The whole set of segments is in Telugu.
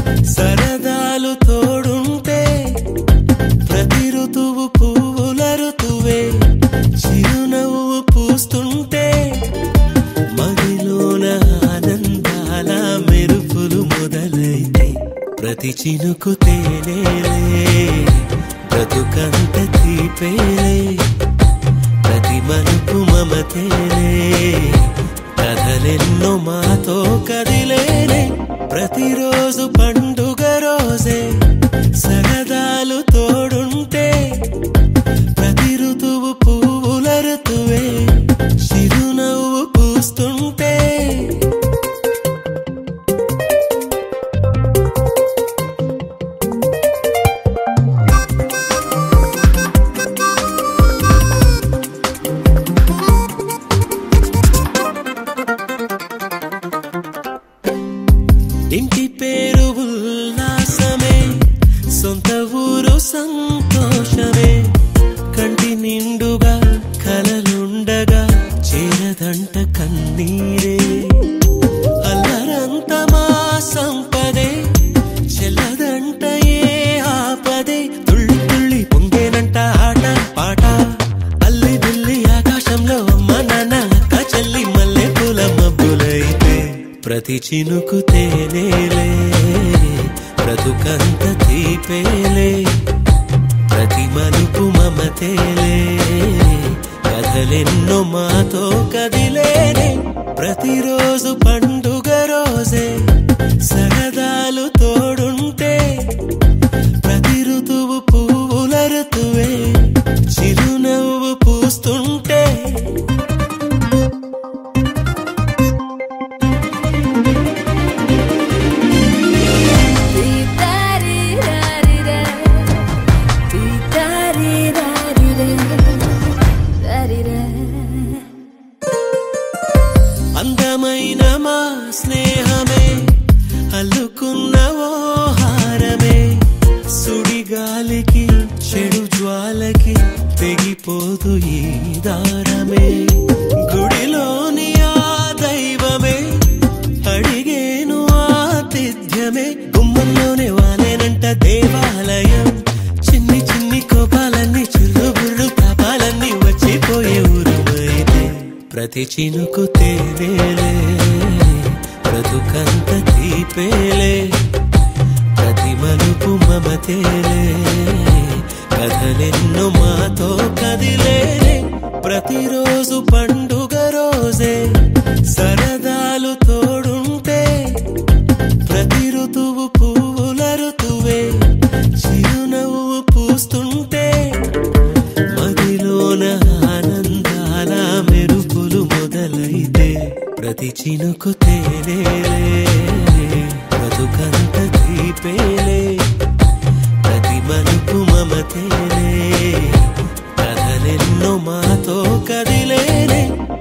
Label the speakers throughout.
Speaker 1: సరదాలు తోడుంటే ప్రతి ఋతువు పువ్వుల ఋతువే చిరునవ్వు పూస్తుంటే మదిలోన ఆనందాల మెరుపులు మొదలైతే ప్రతి చినుకు తేనేలే బ్రతుకంత తీపేలే ప్రతి మలుపు మమతేలే కథలెన్నో మాతో కదిలేనే ప్రతిరోజు పండుగ రోజే సరదాలు తోడుంటే ప్రతి ఋతువు పువ్వుల ఋతువే చిరునవ్వు పూస్తుంటే ఇంటి పేరు ఉల్లాసమే సొంత ఊరు సంతోషమే కంటి నిండుగా కలలుండగా చేరదంట కన్నీరే అల్లరంత మా సంపదే చెల్లదంట ఏ ఆపదే తుళ్ళి తుళ్ళి పొంగేనంట ఆట పాట అల్లి బిల్లి ఆకాశంలో అమ్మ నాన్న అక్క చెల్లి మల్లె పూల మబ్బులైతే ప్రతి చినుకు తేనేలే బ్రతుకంత తీపేలే ప్రతి మలుపు మమతేలే కథలెన్నో మాతో కదిలేనే ప్రతిరోజు పండుగ రోజే సరదాలు తోడుంటే ప్రతి ఋతువు పువ్వుల ఋతువే చిరునవ్వు పూస్తుంటే అందమైన మా స్నేహమే అల్లుకున్న ఓ హారమే సుడిగాలికి చెడు జ్వాలకి తెగిపోదు ఈ దారమే గుడిలోని ఆ దైవమే అడిగేను ఆతిథ్యమే గుమ్మంలోనే వాలేనంట దేవాలయం చిన్ని చిన్ని కోపాలన్నీ చిల్లు బుర్రు పాపాలన్నీ వచ్చిపోయే ఊరుమైతే ప్రతి చినుకు తేనేలే బ్రతుకంత తీపేలే ప్రతి మలుపు మమతేలే కథలెన్నో మాతో కదిలేనే ప్రతిరోజు పండుగ రోజే సరదాలు తోడుంటే ప్రతి ఋతువు పువ్వుల ఋతువే చిరునవ్వు పూస్తుంటే మదిలోన ఆనందాల మెరుపులు మొదలైతే ప్రతి చినుకు తేనేలే బ్రతుకంత తీపేలే ప్రతి మలుపు మమతేలే కథలెన్నో మాతో కదిలేనే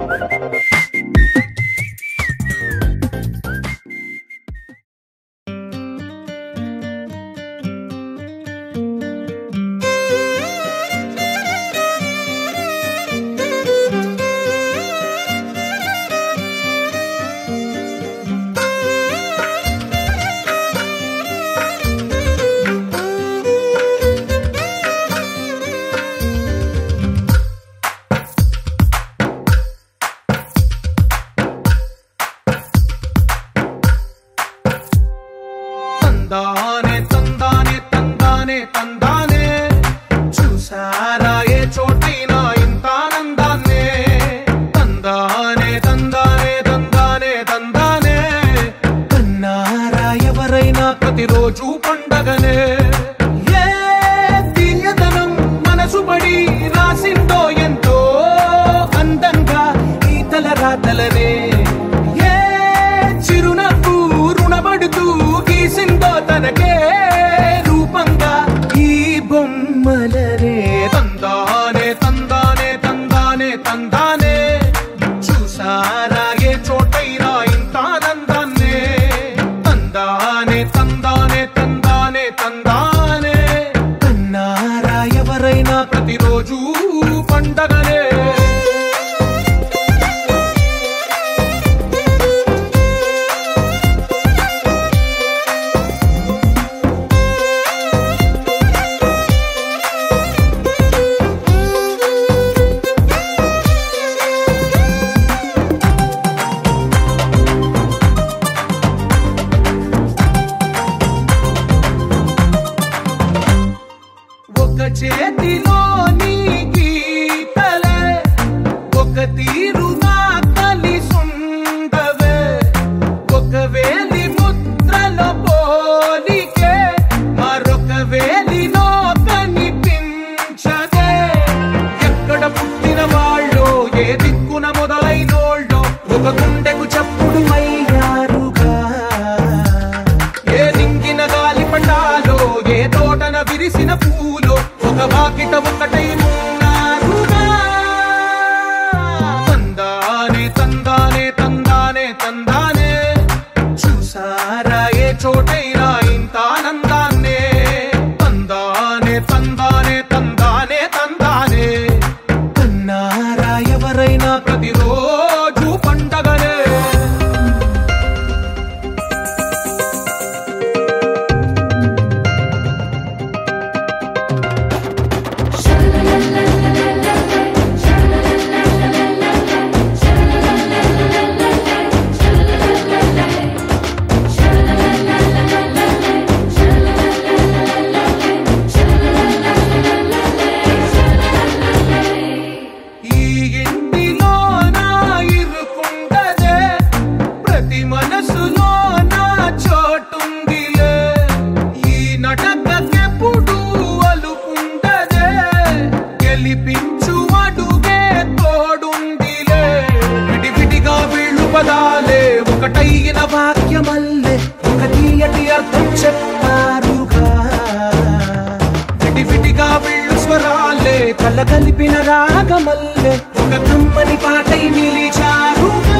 Speaker 2: తందానే తందానే తందానే తందానే చూసారా ఏ చోటైనా ఇంత ఆనందాన్నే తందానే తందానే తందానే తందానే కన్నారా ఎవరైనా ప్రతిరోజు పండగనే ఏ తీయదనం మనసు పడి రాసిందో ఎంతో అందంగా ఈ తల రాతలనే ఏ చిరునవ్వు రుణపడుతూ గీసిందో తనకే రూపంగా ఈ బొమ్మలనే తందానే తందానే తందానే తందానే చూసారా ఏ చోటైనా ఇంత ఆనందాన్నే తందానే తందానే తందానే తందానే కన్నారా ఎవరైనా ప్రతిరోజు పండగనే చేతిలోని గీతలే ఒక తీరుగా కలిసుండవే ఒక వేలి ముద్రల పోలికే మరొక వేలిలో కనిపించదే ఎక్కడ పుట్టిన వాళ్ళో ఏ దిక్కున మొదలైనోళ్ళో ఒక గుండెకు చప్పుడు అయ్యారుగా ఏ నింగిన గాలి పటాలో ఏ తోటన విరిసిన పూలో ఒక వాకిట ఒకటై ఉన్నారుగా తందానే తందానే తందానే తందానే చూసారా ఏ చోటైనా ఇంత ఆనందాన్నే తందానే తందానే తందానే తందానే కన్నారా ఎవరైనా ప్రతిరోజు పండగనే ఈ ఇంటిలో నా ఇరుకుండదే ప్రతి మనసులో నా చోటుందిలే ఈ నటకెప్పుడు అలుకుండదే గెలిపించు అడుగే తోడుందిలే విడివిడిగా వీళ్ళు పదాలే ఒకటైన వాక్యమల్లే ఒక తీయటి అర్థం చెప్పారుగా విడివిడిగా వీళ్ళు స్వరాలే కల కలిపిన రాగమల్లే ఒక కమ్మని పాటై నిలిచారుగా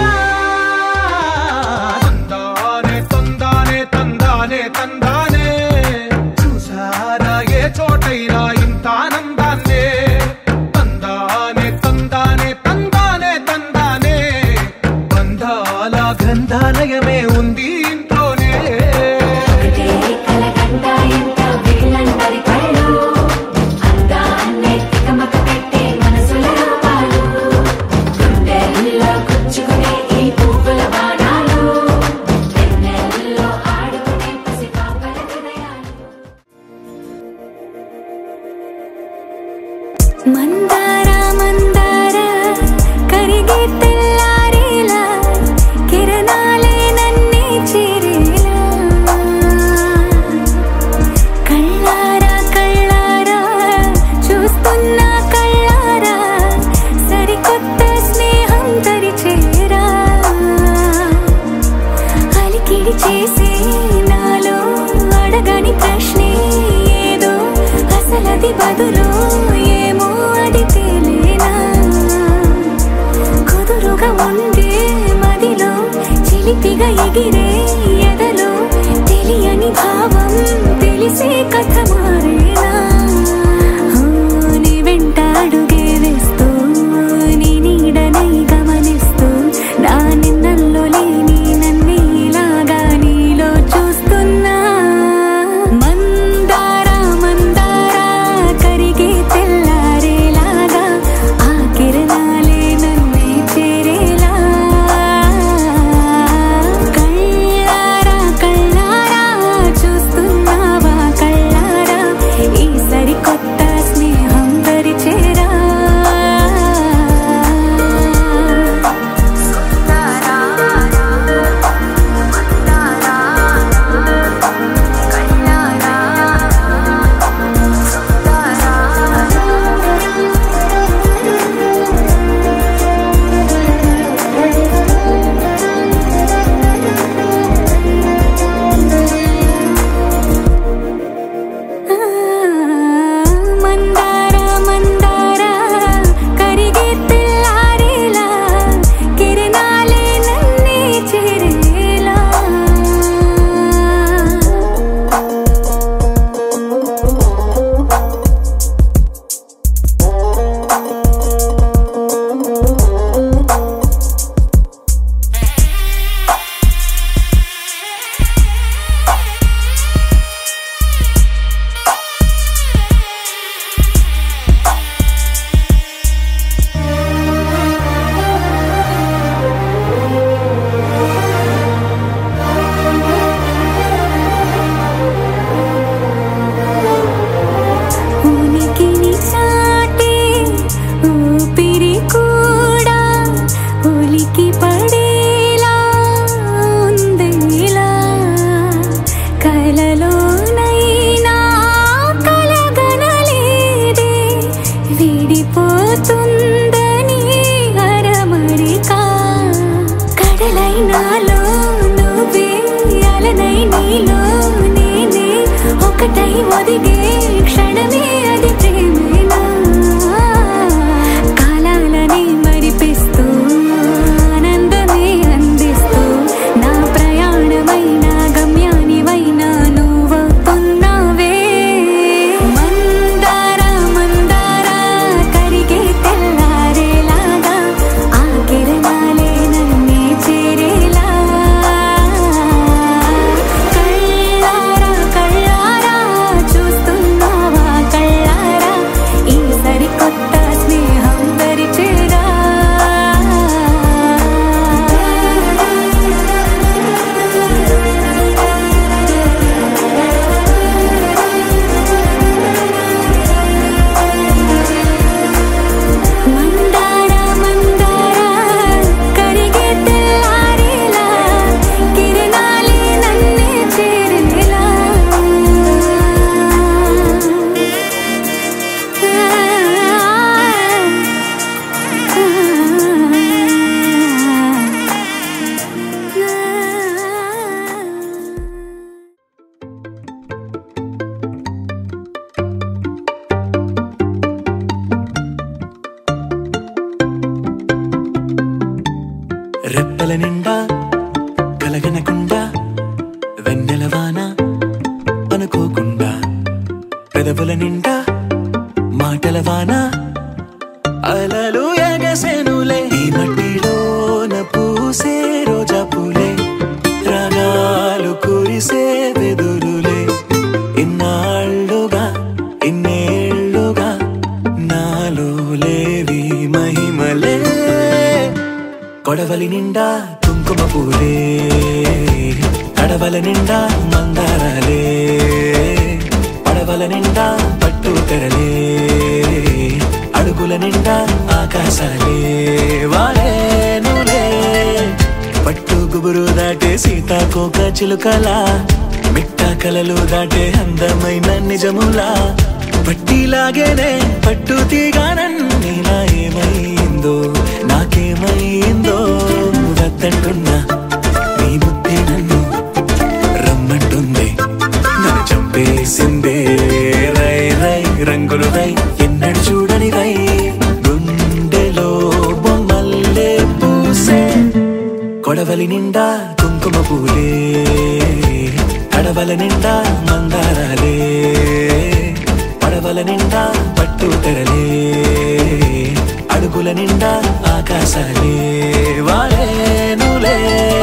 Speaker 2: తందానే తందానే తందానే తందానే చూసారా ఏ చోటైనా ఇంత ఆనందాన్నే తందానే తందానే తందానే తందానే బంధాల గ్రంథాలయమే ఉంది ఇంట్లోనే
Speaker 3: ఒకటే కలగంట ఎంత వీళ్ళందరి కళ్ళు అందాన్నే తికమక పెట్టే మనసుల రూపాలు గుండెల్లో గుచ్చుకునే ఈ పువ్వుల బాణాలు వెన్నెల్లో ఆడుకునే పసిపాపల హృదయాలు మందార మందార కరిగే తెల్లారేలా కిరణాలే నన్నే చేరేలా కళ్ళారా కళ్ళారా చూస్తున్నా కళ్ళారా సరికొత్త స్నేహం తరిచేరా అలికిడి చేసే నాలో అడగని ప్రశ్నే ఏదో అసలది బదులు ఏమో అది తేలేనా కుదురుగా ఉండే మదిలో చిలిపిగా ఎగిరే ఎదలో తెలియని భావం తెలిసే కథ మారేనా ఆ, నీ వెంట అడుగే వేస్తూ నీ నీడనై గమనిస్తూ నా నిన్నల్లో లేని నన్నే ఇలాగా నీలో చూస్తున్నా మందార మందార కరిగే తెల్లారేలాగా ఆ కిరణాలే నన్నే చేరేలా కళ్ళారా
Speaker 1: పెదవుల నిండా మాటల వాన అలలు ఎగసెనులే ఈ మట్టిలోన పూసే రోజా పూలే రాగాలు కురిసే వెదురులే ఇన్నాళ్ళుగా ఇన్నేళ్ళుగా నాలో లేవి మహిమలే కొడవలి నిండా కుంకుమ పూలే కడవల నిండా మందారాలే పడవల నిండా పట్టు తెరలే అడుగుల నిండా ఆకాశాలే వాలేనులే పట్టు గుబురు దాటే సీతాకోక చిలుకలా మిట్ట కలలు దాటే అందమైన నిజములా పట్టిలాగేనే పట్టు తీగానన్నీలా ఏమైందో నాకేమైందో వద్దంటున్నా నీ బుద్ధి నన్ను రమ్మంటుంది నన్ను చంపేసిందే రై రై రంగులు రై ఎన్నడు చూడని రై గుండెలో బొమ్మల్లే పూసే కొడవలి నిండా కుంకుమ పూలే కడవల నిండా మందారాలే పడవల నిండా పట్టు తెరలే అడుగుల నిండా ఆకాశాలే వాలేనులే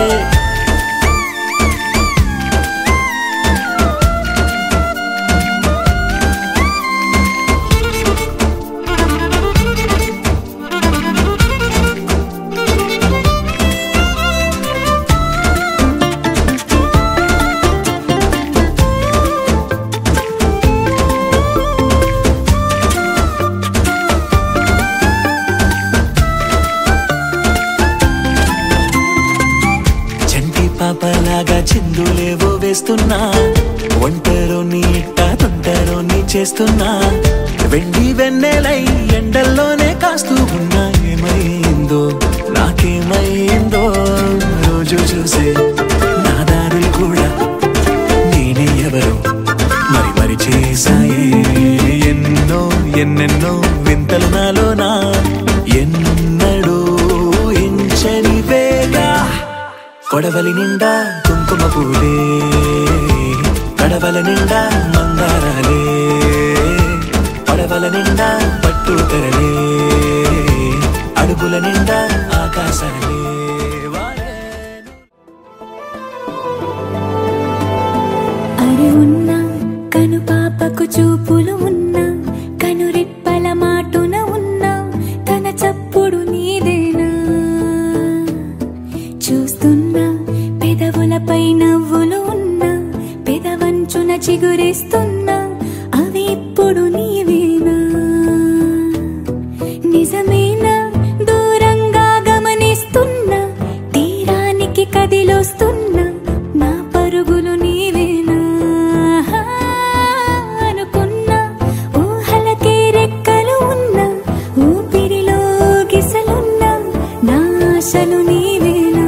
Speaker 1: చంటి పాపలాగా చిందులేవో వేస్తున్నా ఒంటరో నీ ఇట్ట తొంటరో నీ చేస్తున్నా వెండి వెన్నెలై ఎండల్లోనే కాస్తూ ఉన్నా ఏమైందో నాకేమైందో రోజు చూసే నా దారులు కూడా నేనే ఎవరో మరి మరి చేశాయే ఎన్నో ఎన్నెన్నో వింతలు నాలోనా ఎన్నడూ ఎంచని వేగా కొడవలి నిండా కుంకుమ పూలే కడవల నిండా మందారాలే పడవల నిండా పట్టు తెరలే అడుగుల నిండా ఆకాశాలే వాలేను
Speaker 3: అరి ఉన్నా కను పాపకు చూపులు ఉన్నా కను రెప్పల మాటున ఉన్నా తన చప్పుడు నీదేనా చూస్తున్నా పెదవులపై నవ్వులు ఉన్నా పెదవంచున చిగురిస్తున్నా అవి ఇప్పుడు నీవేనా నిజమేనా దూరంగా గమనిస్తున్నా తీరానికి కదిలొస్తున్నా నా పరుగులు నీవేనా అనుకున్నా ఊహలకే రెక్కలు ఉన్నా ఊపిరిలో గిసలున్నా నా ఆశలు నీవేనా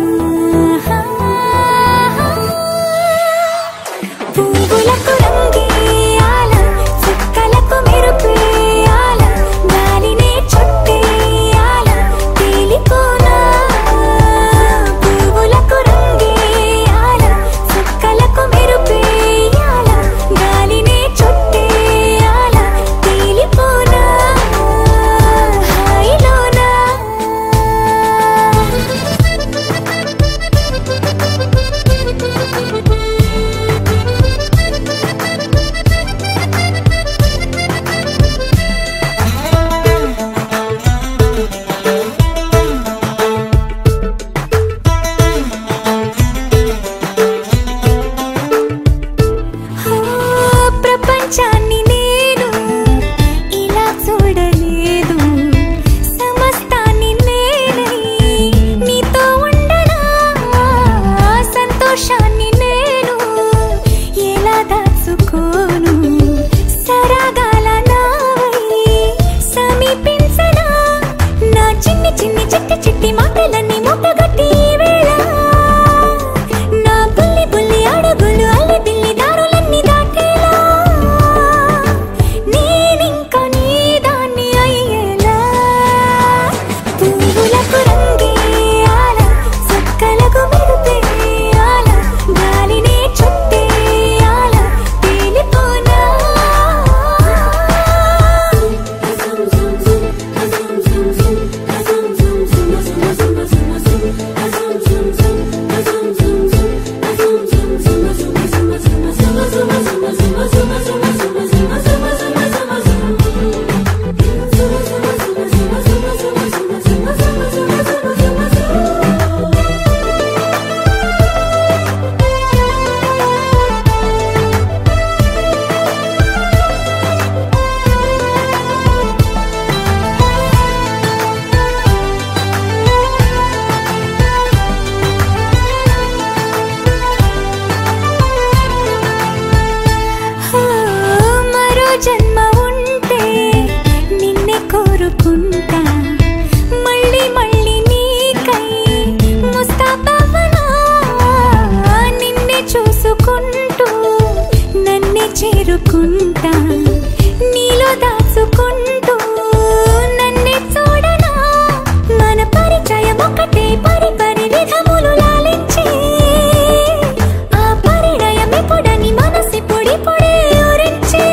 Speaker 3: పువ్వులకు రంగేయాల చుక్కలకు చేరుకుంటా నీలో దాచుకుంటూ నన్నే చూడనా మన పరిచయం ఒకటే పరి పరి విధములు లాలించి ఆ పరిణయం ఎప్పుడని మనసి పొడి పొడి ఊరించి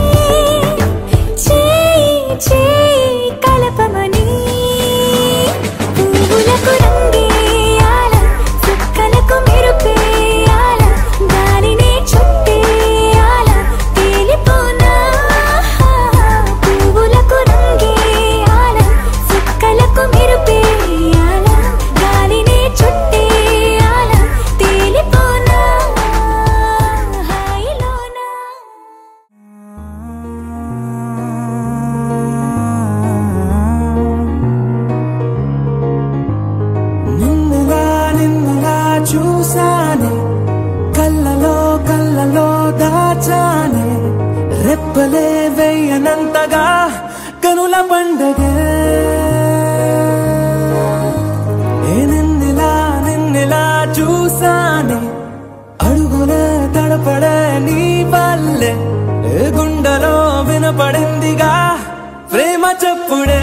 Speaker 3: చేయి చేయి కలపమని పువ్వులకు రంగేయాల చుక్కలకు మెరుపేయాల గాలినే చుట్టేయాల తేలిపోనా పువ్వులకు రంగేయాల చుక్కలకు మెరుపేయాల గాలినే చుట్టేయాల తేలిపోనా హాయిలోనా
Speaker 1: నిన్నుగా నిన్నుగా చూసానే కళ్ళలో కళ్ళలో దాచానే రెప్పలే వెయ్యనంతగా కనుల పండగే ఏ నిన్నిలా నిన్నిలా చూసానే అడుగులే తడపడే నీ వల్లే ఏ గుండెలో వినపడిందిగా ప్రేమ చెప్పుడే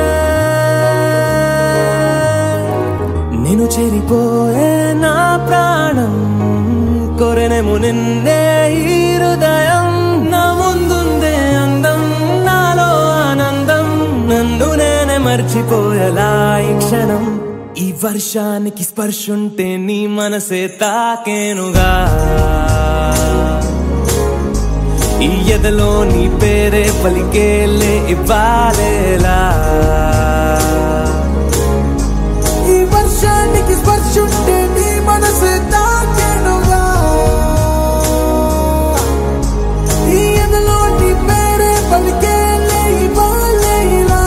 Speaker 1: నేను చెరిపోయే నా ప్రాణం కొరెనేము నిన్నే ఈ హృదయం నా ముందుందే అందం నాలో ఆనందం నన్ను నేనే మర్చిపోయేలా ఈ క్షణం ఈ వర్షానికి స్పర్శుంటే నీ మనసే తాకేనుగా ఈ ఎదలో నీ పేరే పలికేలే ఇవ్వాలేలా
Speaker 4: ఈ వర్షానికి స్పర్శుంటే నీ మనసు తాకెనుగా ఈ ఎదలో నీ పేరే పలికే లేయిలా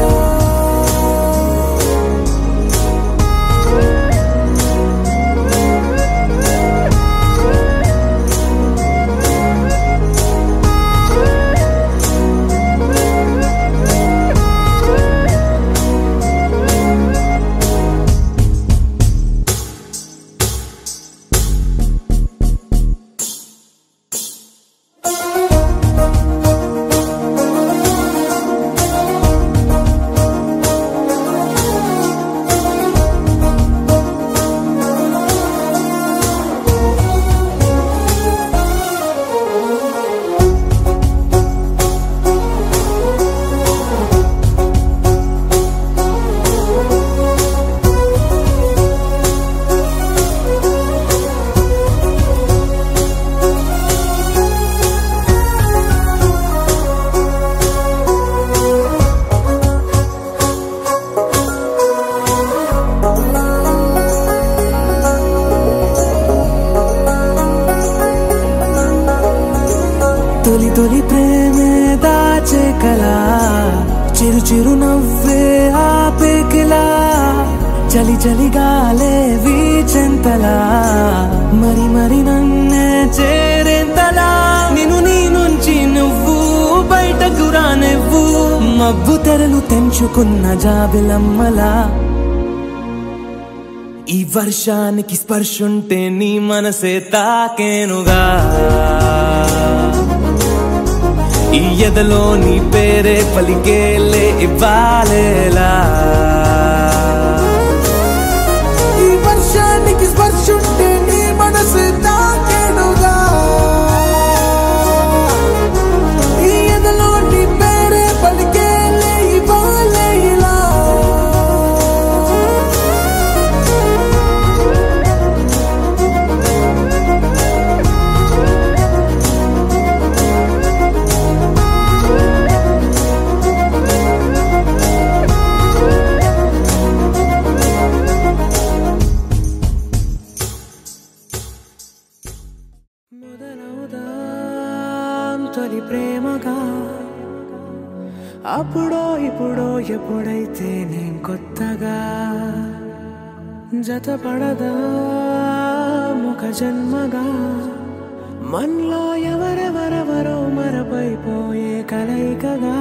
Speaker 1: తొలి తొలి ప్రేమే దాచే కలా చిరు చిరు నవ్వే ఆపే కిలా చలి చలి గాలే వీచెంతలా మరి మరి నన్నే చేరేంతలా నిన్ను నీ నుంచి నువ్వు బయటకు రానివ్వు మబ్బు తెరలు తెంచుకున్న జాబిలమ్మలా ఈ వర్షానికి స్పర్శుంటే నీ మనసే తాకేనుగా ఈ ఎదలో నీ పేరే పలికేలే ఇవ్వాలేలా
Speaker 4: ఈ వర్షానికి స్పర్శుంటే నీ మనసు తాకెనుగా ఈ ఎదలో నీ పేరే పలికే లేయిలా
Speaker 1: మొదలవుదాం తొలి ప్రేమగా అప్పుడో ఇప్పుడో ఎప్పుడైతే నేను కొత్తగా జతపడదా ఒక జన్మగా మనలో ఎవరెవరెవరో మరపైపోయే కలయికగా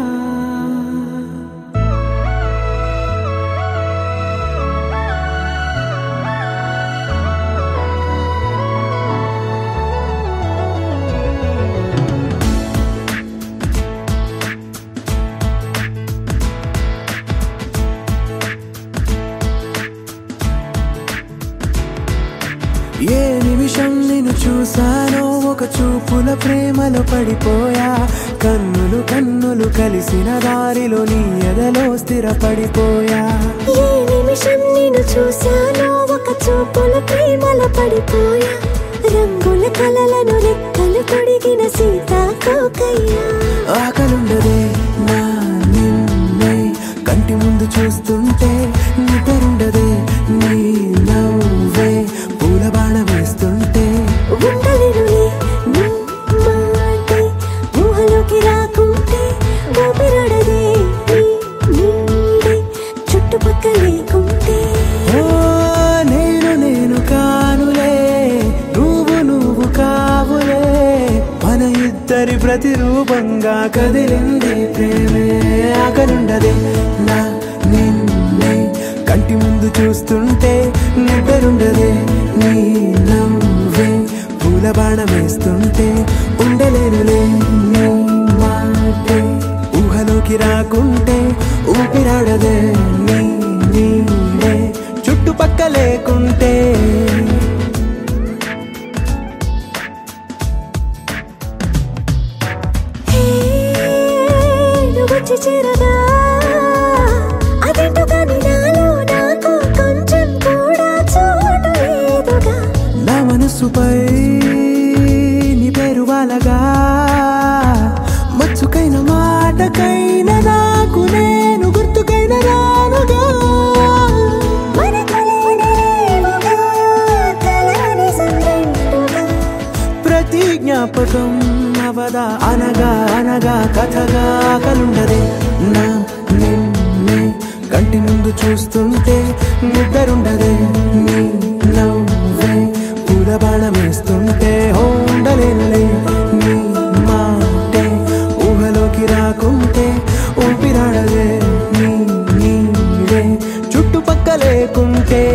Speaker 1: ప్రేమలో పడిపోయా కన్నులు కన్నులు కలిసిన దారిలో నీ ఎదలో స్థిరపడిపోయా
Speaker 3: ఏ నిమిషం నేను చూశానో ఒక చూపుల ప్రేమలో పడిపోయా రంగుల కలలను రెక్కలు తొడిగిన సీతాకోకయ్యా
Speaker 1: ఆకలుండదే నా నిన్నే కంటి ముందు చూస్తుంటే నిద్రుండదే నీ నవ్వే పూల బాణ వేస్తుంటే
Speaker 3: ఉండలేనులే నీ మాటే ఊహలోకి రాకుంటే ఊపిరాడదే నీ నీడే చుట్టుపక్కల లేకుంటే
Speaker 1: ఓ నేను నేను కానులే నువ్వు నువ్వు కావులే మన ఇద్దరి ప్రతిరూపంగా కదిలింది ప్రేమే ఆకలుండదే నా నిన్నే కంటి ముందు చూస్తుంటే నిద్రుండదే నీ నవ్వే పూల బాణం వేస్తుంటే ఉండలేనులే నీ మాటే ఊహలోకి రాకుంటే ఊపిరాడదే నీ నీడే చుట్టుపక్క లేకుంటే
Speaker 3: హే, నువ్వు వచ్చి చేరగా అదేంటో కానీ నాలో నాకు కొంచెం కూడా చోటు లేదుగా
Speaker 1: నా మనసుపై నీ పేరు వాలగా మచ్చుకైన మాటకైన నాకు నేను గుర్తుకైన రానుగా
Speaker 3: మనకులేని రేవుగా, కలని సంరెండుగా.
Speaker 1: ప్రతి జ్ఞాపకం అవదా అనగా అనగా కథగా కలుండదే నా నిన్నే కంటి ముందు చూస్తుంటే నిద్రుండదే నీ నవ్వే పూల బాణం వేస్తుంటే హో ఉండలేనులే నీ మాటే ఊహలోకి రాకుంటే ఊపిరాడదే నీ నీడే చుట్టుపక్క లేకుంటే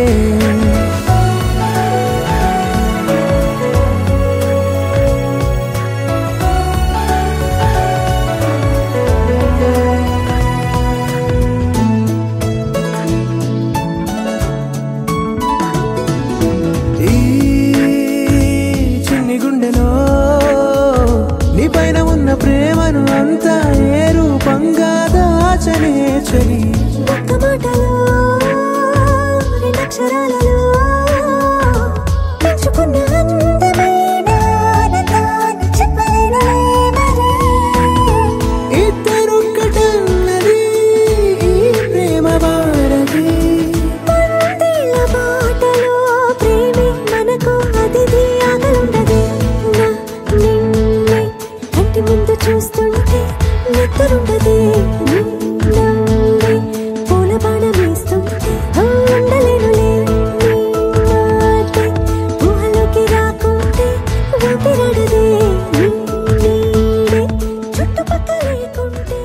Speaker 1: ఈ చిన్ని గుండెలో నీ పైన ఉన్న ప్రేమను అంతా ఏ రూపంగా దాచనే చలి
Speaker 3: ఒక్క మాటలో రెండక్షరాలలో పెంచుకున్న అందమైన ఆనందాన్ని చెప్పలేనులే మరి.
Speaker 1: ఇద్దరొక్కటన్నది ఈ ప్రేమ వారది
Speaker 3: వందేళ్ల బాటలో ప్రేమే మనకు అతిథి ఆగలుండదే. నా నిన్నే కంటి ముందు చూస్తుంటే నిద్రుండదే. నీ నవ్వే పూల బాణం వేస్తుంటే ఉండలేనులే నీ మాటే ఊహలోకి రాకుంటే ఊపిరాడదే. నీ నీడే చుట్టుపక్కల లేకుంటే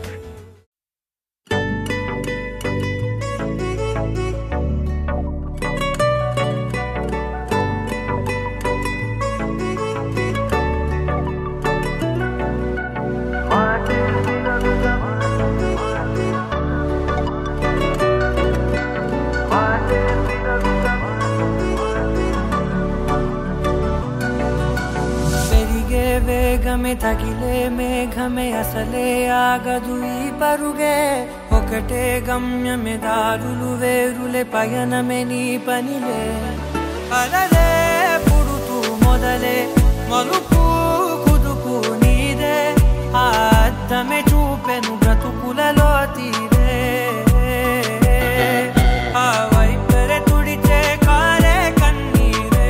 Speaker 5: పెరిగే వేగమే తగిలే మేఘమే అసలే ఆగదు ఈ పరుగే ఒకటే గమ్యమే దారులు వేరులే పయనమే నీ పనిలే అలలే పుడుతూ మొదలే మలుపు కుదుపు నీదే ఆ అద్దమే చూపెను బ్రతుకులలో తీరే ఆ వైపరే తుడిచే కారే కన్నీరే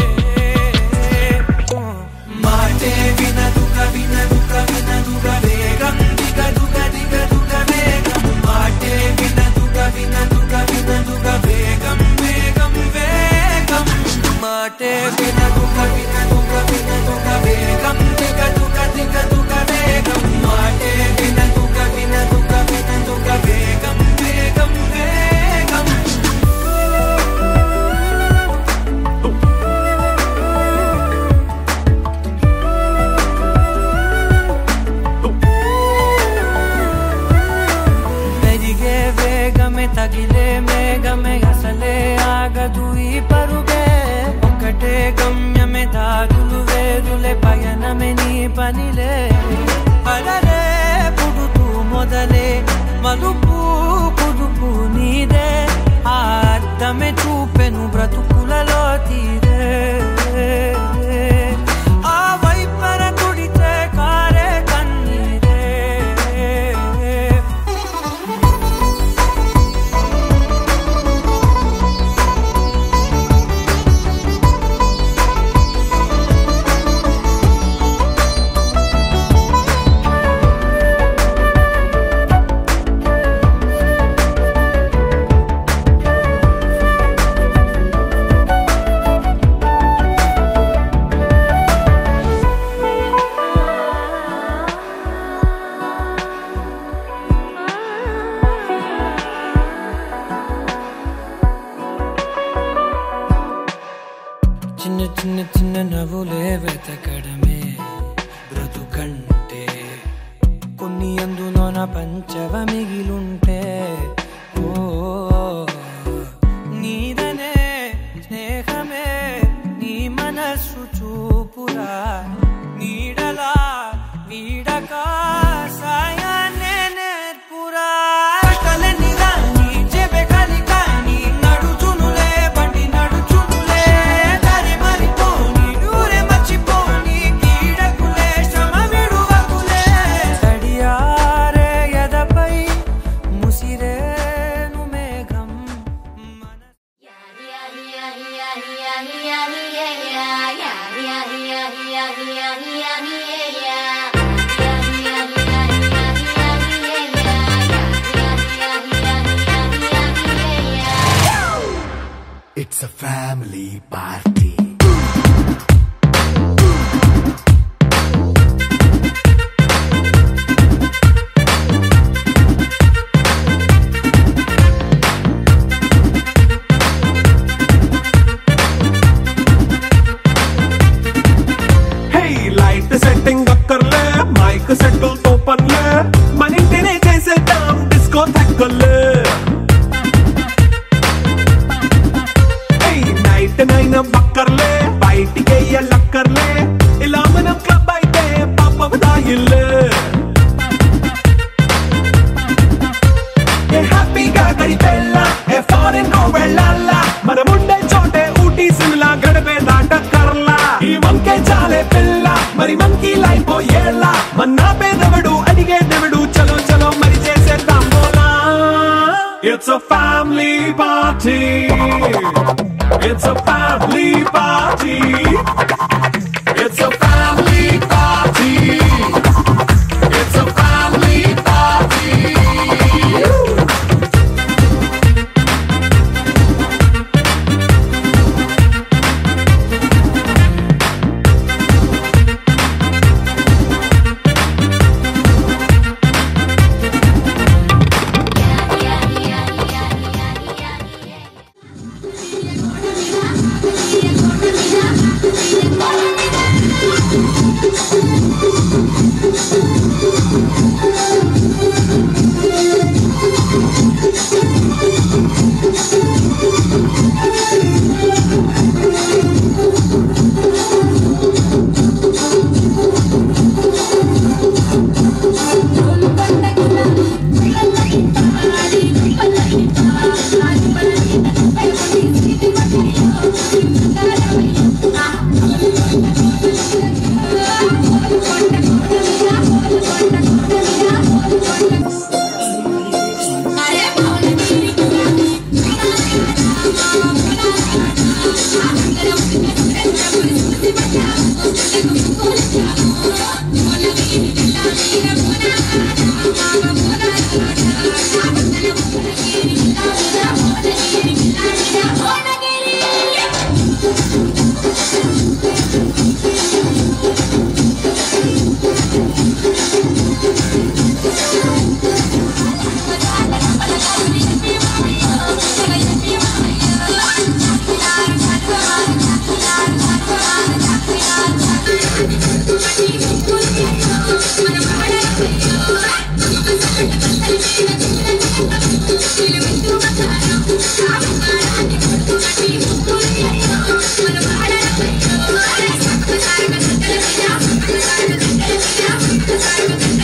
Speaker 5: మాటే వినదుగ వినదుగ వినదుగ వేగం దిగదుగ దిగదుగ వేగం మాటే వినదుగ వినదుగ వినదుగ వేగం వేగం వేగం మాటే వినదుగ వినదుగ వినదుగ వేగం
Speaker 6: మలుపు కుదుపు నీదే ఆ అర్థమే చూపెను బ్రతుకులలో తీరే ఆ వైపర తుడితే కారే కన్నీరే చిన్న చిన్న చిన్న నవ్వులే వెతకడమే బ్రతుకంటే కొన్ని అందులోన పంచవ మిగిలుంటే ఓ నీదనే స్నేహమే నీ మనస్సు చూపురా నీడలా వీడక సాయాన్నే నేర్పురా కలని రాని చెబె కలి కాని నడుచునులే బండి నడుచునులే దారి మరిపోని ఊరే మర్చిపోని కీడకులే శ్రమ విడువకులే తడియారే ఎదపై ముసిరేను మేఘం మన
Speaker 7: It's a family party.
Speaker 2: Hey light setting అక్కర్లే మైక్ సెట్టుల్ తో పనిలే మన ఇంటినే చేసేద్దాం డిస్కో థక్కర్లే హే నైట్ నైన్ బక్కర్లే బయటికి లక్కర్లే ఇలా మనం క్లబ్ అయితే పాప దాయిల్లే ఏ హ్యాపీగా గడిపెళ్ళ ఏ ఫారెన్ నో వెళ్ళాల మనముండే చోటే ఊటీ సిమ్లా గడిపే దాటక్కర్లా ఈ వంకే చాలే పిల్ల మరి మంకీ లైఫ్ ఏళ్ళ మన్నా పేదవడు అడిగేదెవడు చలో చలో మరి చేసేద్దాం బోలా it's a family party it's a family party it's a family party it's a family party
Speaker 3: Thank you.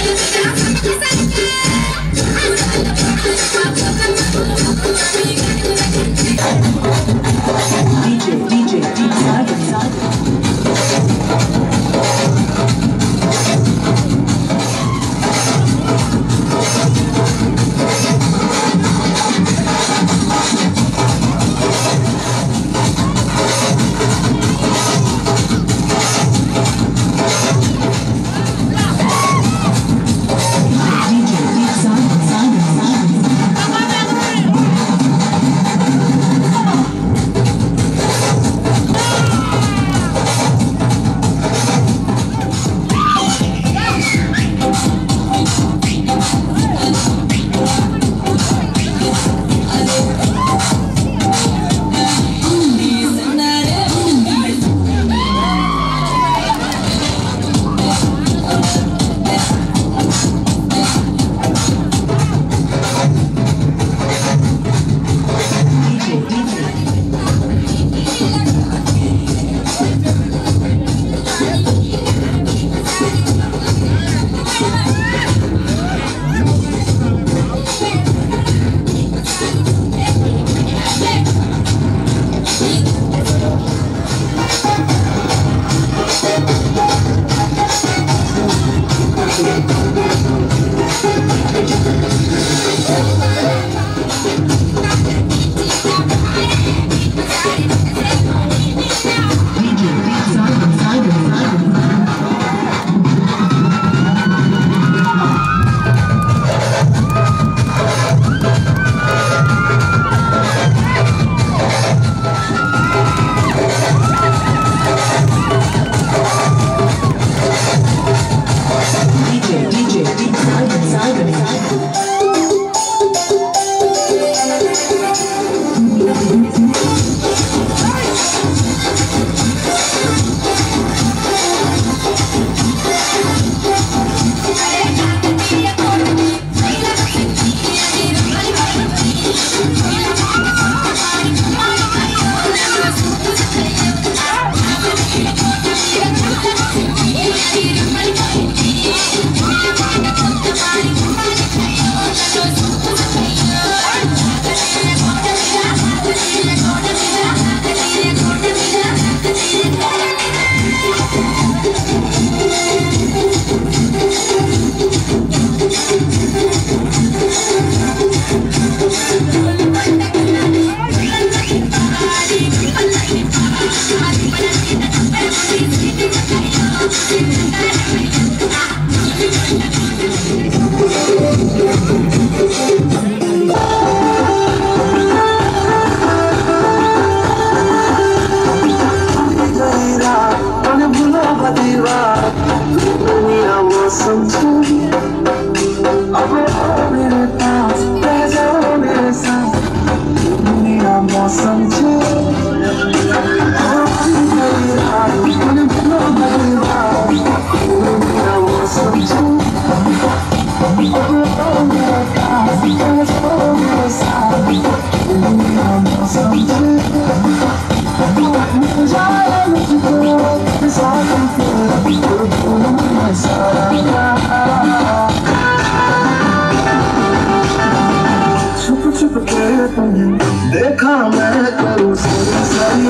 Speaker 8: देखा मैं करूँ सारी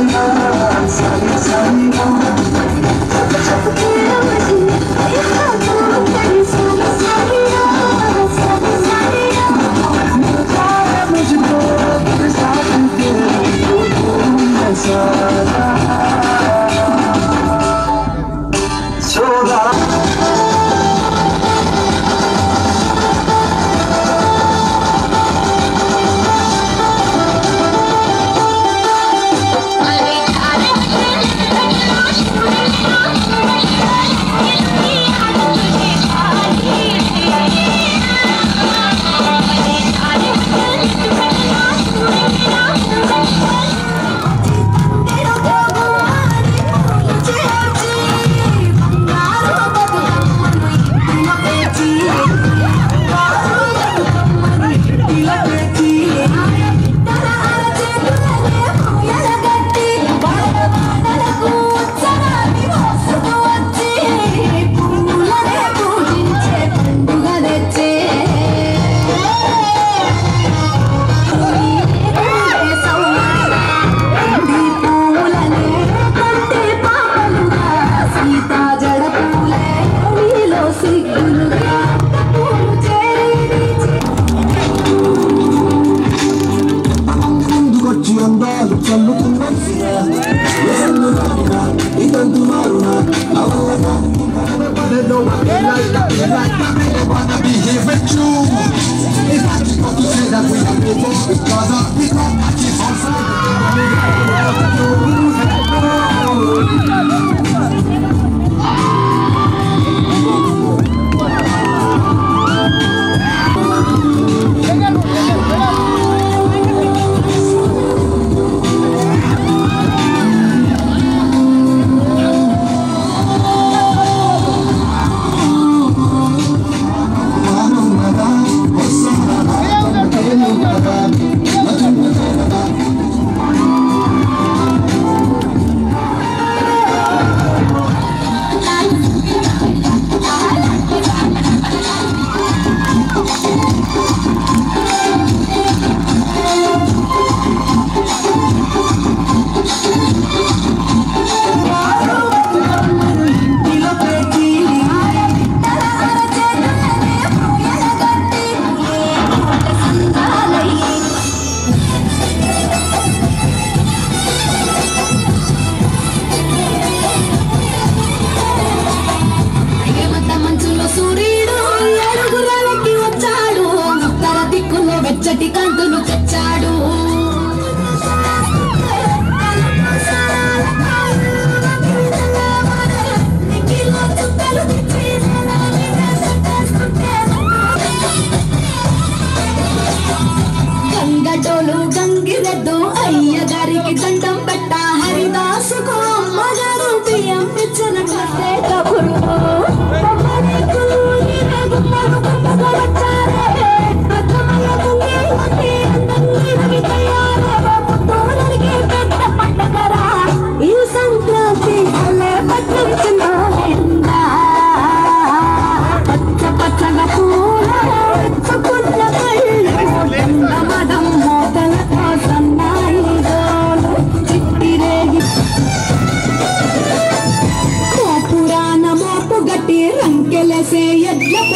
Speaker 8: सारी सारी सारी मुझको तेरे साथ तेरे सारा छोड़ा ముందుకొచ్చి అందాలు చల్లుతున్నా ఎన్ను దానినా ఇదంతు మారునా అవునా They don't want me like that, they like that, they wanna be here with you. It's not just got to say that we are people because of because I keep on saying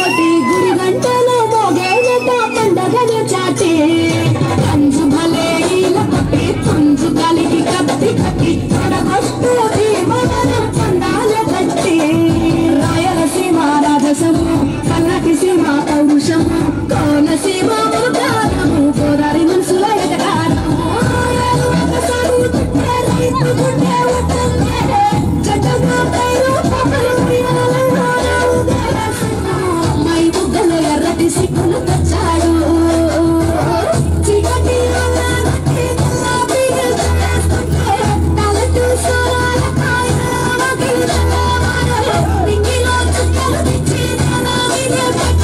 Speaker 3: కోటి గుడి గంటలు మోగేదట పండగను చాటి కంజు భలే ఈల కొట్టి పుంజు కలిగి కత్తి కట్టి తొడగొట్టు భీమవరం పండాల కట్టి రాయలసీమ రాజసము కన్నటి సీమ పౌరుషము కోనసీమ ముదారము గోదారి మనసుల ఎటకారము ఒకసారి చుట్టే రైతు గుండె ఉంటుంది జగగా పేరు పగలు మై బుగ్గలు ఎర్రటి సిగ్గులు తెచ్చాడు చీకటి రంగులకి గులాబీలు చేస్తుంటే తలటు సోలాల కాయలు మగిలి తెల్లవారు. రింగిలో చుక్కలు తెచ్చి తన మీద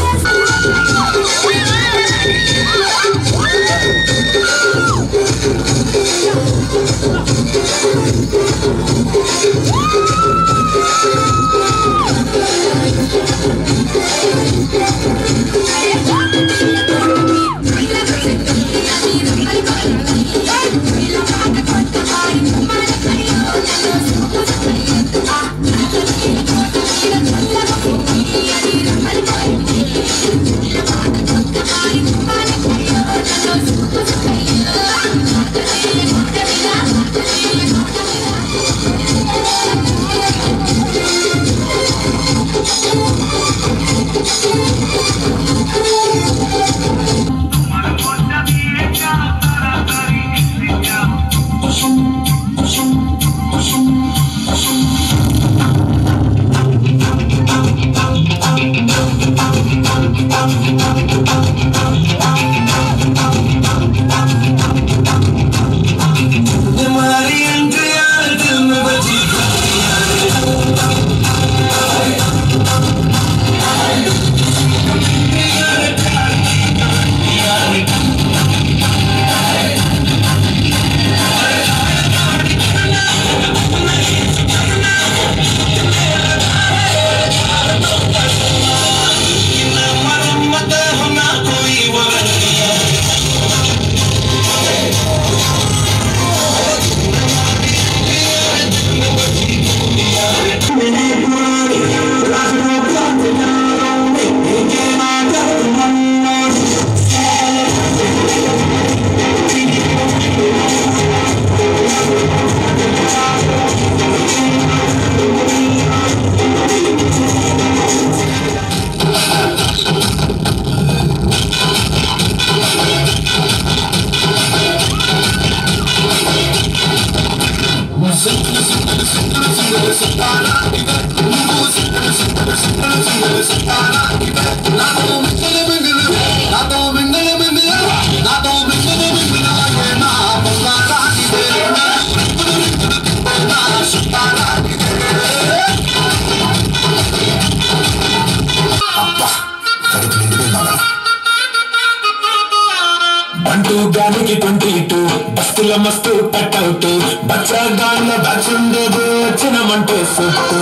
Speaker 2: బంటూ గానికి ట్వంటీ టూ బస్తుల మస్తు కట్అవుట్ బచ్చా గాన్ల బ్యాచ్ ఉండేది వచ్చినమంటే సుట్టు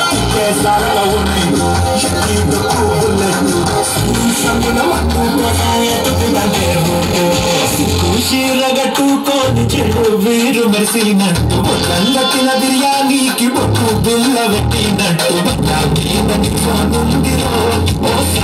Speaker 2: కేసాల ఉంది ఎత్తి దుక్కు బుల్లెట్ సంగుల మట్టు కోసం ఎత్తుకుదంటే రూటు సిక్కు చీరగట్టుకోని చెడు వీరు మెరిసినట్టు బొల్లంగట్టిన బిర్యానీకి బొట్టు బిల్ల పెట్టినట్టు బొట్ట మీద నిల్చోనుందిరో ఓ